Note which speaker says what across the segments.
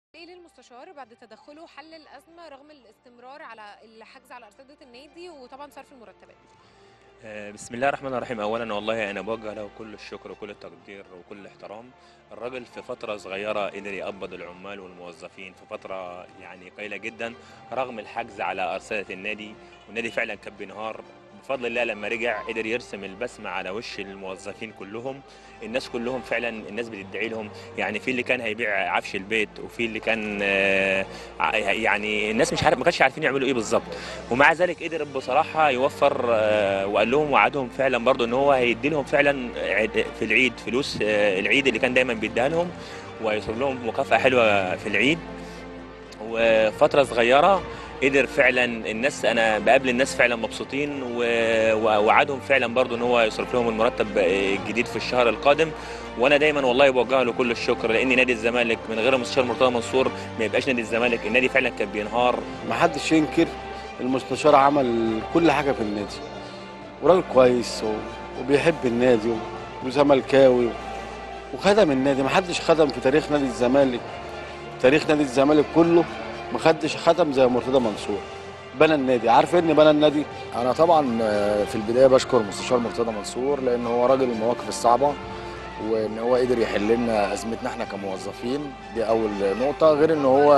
Speaker 1: ايه للمستشار بعد تدخله حل الازمه رغم الاستمرار على الحجز على ارصده النادي وطبعا صرف المرتبات
Speaker 2: آه، بسم الله الرحمن الرحيم اولا والله انا بوجه له كل الشكر وكل التقدير وكل الاحترام الراجل في فتره صغيره قدر يقبض العمال والموظفين في فتره يعني قليله جدا رغم الحجز على ارصده النادي والنادي فعلا كان بينهار بفضل الله لما رجع قدر يرسم البسمه على وش الموظفين كلهم الناس كلهم فعلا الناس بتدعي لهم يعني في اللي كان هيبيع عفش البيت وفي اللي كان آه، ع- يعني الناس مش عارف ما كانش عارفين يعملوا ايه بالظبط ومع ذلك قدر بصراحه يوفر آه، وقال لهم وعدهم فعلا برضو ان هو هيدي لهم فعلا عيد- في العيد فلوس آه، العيد اللي كان دايما بيديها لهم ويصرف لهم مكافاه حلوه في العيد وفتره صغيره قدر فعلا الناس انا بقابل الناس فعلا مبسوطين و- ووعدهم فعلا برضو ان هو يصرف لهم المرتب الجديد في الشهر القادم وانا دايما والله بوجه له كل الشكر لان نادي الزمالك من غير المستشار مرتضى منصور ما يبقاش نادي الزمالك النادي فعلا كان بينهار
Speaker 3: ما حدش ينكر المستشار عمل كل حاجه في النادي وراجل كويس و- وبيحب النادي و- وزملكاوي و- وخدم النادي ما حدش خدم في تاريخ نادي الزمالك تاريخ نادي الزمالك كله ما حدش خدم زي مرتضى منصور بنى النادي عارف ان بنى النادي
Speaker 4: انا طبعا آه، في البدايه بشكر المستشار مرتضى منصور لان هو راجل المواقف الصعبه وان هو قدر يحل لنا ازمتنا احنا كموظفين دي اول نقطه غير ان هو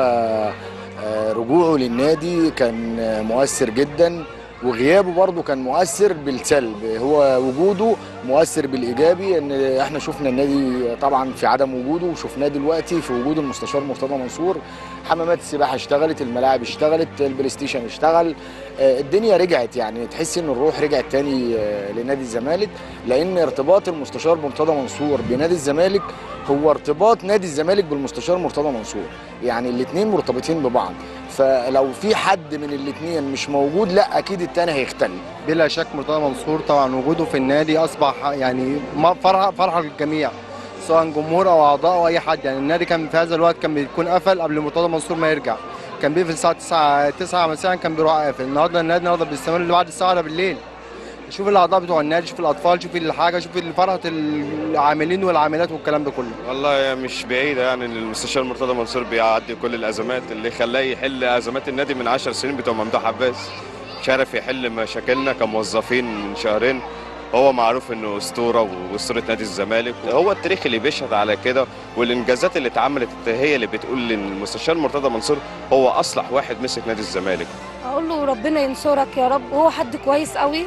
Speaker 4: آه، رجوعه للنادي كان آه، مؤثر جدا وغيابه برضه كان مؤثر بالسلب هو وجوده مؤثر بالايجابي ان احنا شفنا النادي طبعا في عدم وجوده وشفناه دلوقتي في وجود المستشار مرتضى منصور حمامات السباحه اشتغلت الملاعب اشتغلت البلاي ستيشن اشتغل آه، الدنيا رجعت يعني تحس ان الروح رجعت تاني آه، لنادي الزمالك لان ارتباط المستشار مرتضى منصور بنادي الزمالك هو ارتباط نادي الزمالك بالمستشار مرتضى منصور يعني الاثنين مرتبطين ببعض فلو في حد من الاثنين مش موجود لا اكيد التاني هيختل
Speaker 5: بلا شك مرتضى منصور طبعا وجوده في النادي اصبح يعني ما- فرحه فرحه للجميع سواء جمهور او اعضاء او اي حد يعني النادي كان في هذا الوقت كان بيكون قفل قبل مرتضى منصور ما يرجع كان بيقفل الساعه 9 9 مساء كان بيروح قافل النهارده النادي النهارده بيستمر لبعد الساعه ده بالليل شوف الاعضاء بتوع النادي شوف الاطفال شوف الحاجه شوف فرحه العاملين والعاملات والكلام ده كله
Speaker 6: والله هي مش بعيدة يعني ان المستشار مرتضى منصور بيعدي كل الازمات اللي خلاه يحل ازمات النادي من 10 سنين بتوع ممدوح عباس مش عارف يحل مشاكلنا كموظفين من شهرين هو معروف انه اسطوره واسطوره نادي الزمالك هو التاريخ اللي بيشهد على كده والانجازات اللي اتعملت هي اللي بتقول ان المستشار مرتضى منصور هو اصلح واحد مسك نادي الزمالك
Speaker 7: اقول له ربنا ينصرك يا رب وهو حد كويس قوي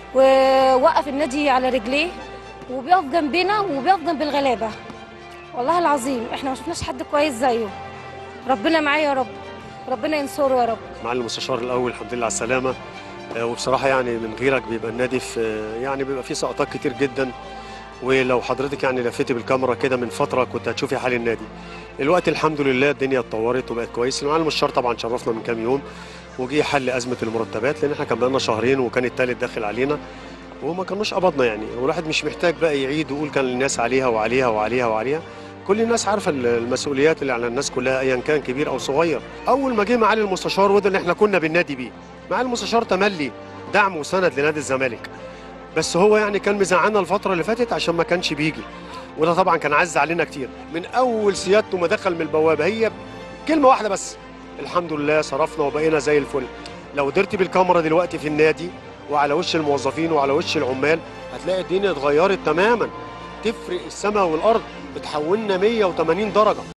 Speaker 7: ووقف النادي على رجليه وبيقف جنبنا وبيقف جنب الغلابه والله العظيم احنا ما شفناش حد كويس زيه ربنا معاه يا رب ربنا ينصره يا رب
Speaker 8: مع المستشار الاول الحمد لله على السلامه آه، وبصراحه يعني من غيرك بيبقى النادي في آه، يعني بيبقى فيه سقطات كتير جدا ولو حضرتك يعني لفيتي بالكاميرا كده من فتره كنت هتشوفي حال النادي الوقت الحمد لله الدنيا اتطورت وبقت كويس مع المستشار طبعا شرفنا من كام يوم وجي حل ازمه المرتبات لان احنا كان بقالنا شهرين وكان التالت داخل علينا وما كناش قبضنا يعني والواحد مش محتاج بقى يعيد ويقول كان الناس عليها وعليها وعليها وعليها كل الناس عارفه المسؤوليات اللي على الناس كلها ايا كان كبير او صغير اول ما جه معالي المستشار وده اللي احنا كنا بالنادي بيه معالي المستشار تملي دعم وسند لنادي الزمالك بس هو يعني كان مزعلنا الفتره اللي فاتت عشان ما كانش بيجي وده طبعا كان عز علينا كتير من اول سيادته ما دخل من البوابه هي كلمه واحده بس الحمد لله صرفنا وبقينا زي الفل لو قدرتي بالكاميرا دلوقتي في النادي وعلى وش الموظفين وعلى وش العمال هتلاقي الدنيا اتغيرت تماما تفرق السماء والارض بتحولنا 180 درجه